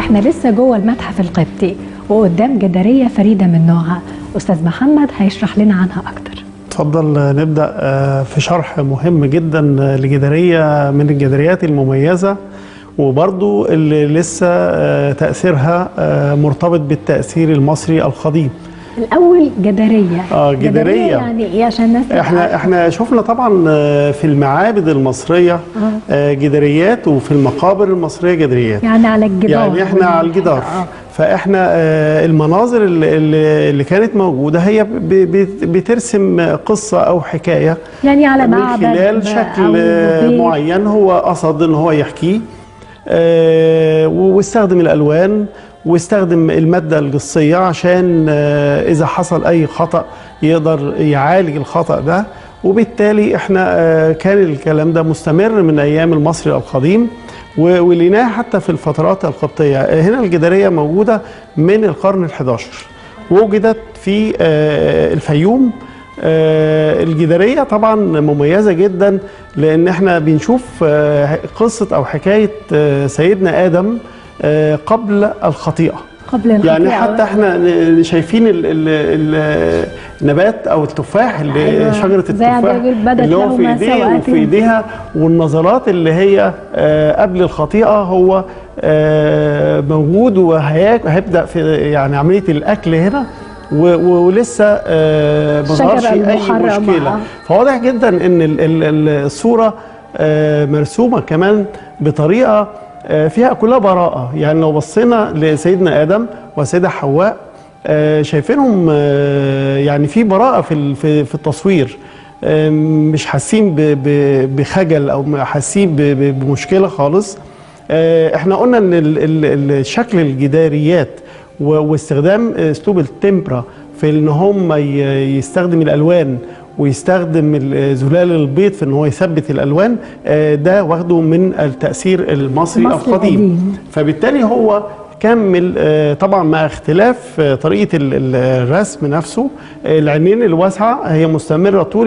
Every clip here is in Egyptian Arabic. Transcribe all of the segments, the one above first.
احنا لسه جوه المتحف القبطي وقدام جداريه فريده من نوعها استاذ محمد هيشرح لنا عنها اكتر اتفضل نبدا في شرح مهم جدا لجداريه من الجداريات المميزه وبرضو اللي لسه تاثيرها مرتبط بالتاثير المصري القديم الاول جداريه اه جداريه يعني ايه عشان الناس احنا احنا شفنا طبعا في المعابد المصريه آه. جداريات وفي المقابر المصريه جداريات يعني على الجدار يعني احنا على الجدار آه. فاحنا آه المناظر اللي, اللي كانت موجوده هي بترسم قصه او حكايه يعني على من خلال شكل معين هو قصد ان هو يحكيه آه واستخدم الالوان واستخدم المادة القصية عشان إذا حصل أي خطأ يقدر يعالج الخطأ ده وبالتالي احنا كان الكلام ده مستمر من أيام المصري القديم ولقيناه حتى في الفترات القبطية هنا الجدارية موجودة من القرن ال11 وجدت في الفيوم الجدارية طبعا مميزة جدا لأن احنا بنشوف قصة أو حكاية سيدنا آدم قبل الخطيئه قبل الخطيئه يعني حتى احنا شايفين ال ال النبات او التفاح اللي أيوة. شجره التفاح اللي هو في ايديه وفي ايديها والنظرات اللي هي قبل الخطيئه هو موجود وهيبدا في يعني عمليه الاكل هنا ولسه ما ظهرش اي مشكله فواضح جدا ان الصوره مرسومه كمان بطريقه فيها كلها براءة يعني لو بصينا لسيدنا آدم وسيدة حواء شايفينهم يعني في براءة في في التصوير مش حاسين بخجل او حاسين بمشكلة خالص احنا قلنا ان الشكل الجداريات واستخدام اسلوب التمبرا في ان هم يستخدم الالوان ويستخدم زلال البيض في ان هو يثبت الالوان ده واخده من التاثير المصري القديم فبالتالي هو كمل طبعا مع اختلاف طريقه الرسم نفسه العينين الواسعه هي مستمره طول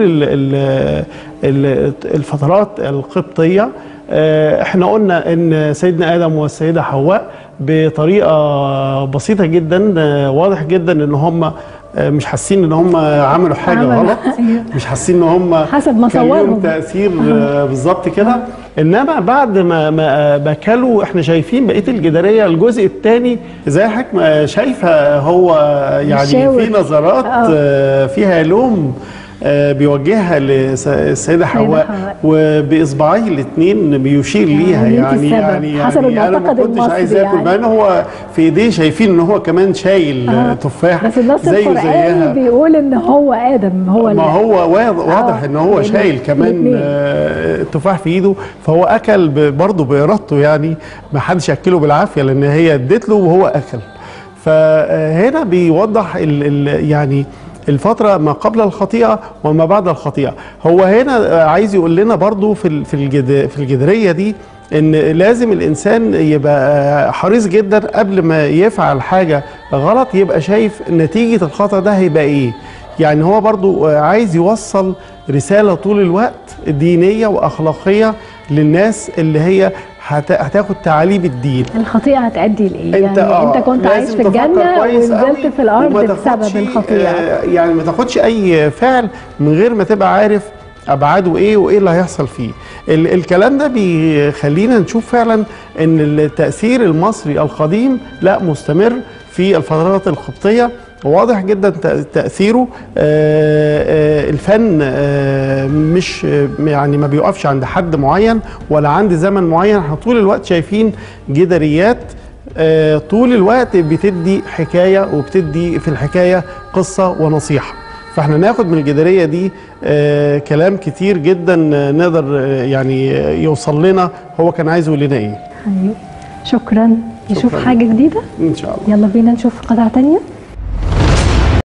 الفترات القبطيه احنا قلنا ان سيدنا ادم والسيده حواء بطريقه بسيطه جدا واضح جدا ان هم مش حاسين ان هم عملوا حاجه عمل. غلط مش حاسين ان هم حسب ما صورهم تاثير بالظبط كده انما بعد ما ما ما احنا شايفين بقيه الجداريه الجزء الثاني زي حضرتك شايفه هو يعني في نظرات أوه. فيها لوم بيوجهها للسيده حواء وباصبعيه الاثنين بيشير ليها يعني يعني حسب يعني انا ما كنتش عايز اكل يعني. مع ان هو في ايديه شايفين ان هو كمان شايل آه. تفاح بس النص زيه زيها بيقول ان هو ادم هو ما هو واضح آه. ان هو شايل كمان التفاح في ايده فهو اكل برضه بارادته يعني ما حدش اكله بالعافيه لان هي ادت له وهو اكل فهنا بيوضح ال ال يعني الفترة ما قبل الخطيئة وما بعد الخطيئة هو هنا عايز يقول لنا برضو في في الجد في الجدرية دي ان لازم الانسان يبقى حريص جدا قبل ما يفعل حاجة غلط يبقى شايف نتيجة الخطأ ده هيبقى ايه يعني هو برضو عايز يوصل رسالة طول الوقت دينية وأخلاقية للناس اللي هي هتاخد تعاليم الدين الخطيئه هتؤدي لايه يعني آه انت كنت عايش في الجنه ونزلت في الارض بسبب الخطيئه آه يعني ما تاخدش اي فعل من غير ما تبقى عارف ابعاده ايه وايه اللي هيحصل فيه ال الكلام ده بيخلينا نشوف فعلا ان التاثير المصري القديم لا مستمر في الفترات القبطيه واضح جدا تاثيره الفن مش يعني ما بيقفش عند حد معين ولا عند زمن معين احنا طول الوقت شايفين جداريات طول الوقت بتدي حكايه وبتدي في الحكايه قصه ونصيحه فاحنا ناخد من الجداريه دي آه كلام كتير جدا نقدر يعني يوصل لنا هو كان عايز يقول لنا ايه شكرا نشوف حاجه جديده ان شاء الله يلا بينا نشوف قطعه ثانيه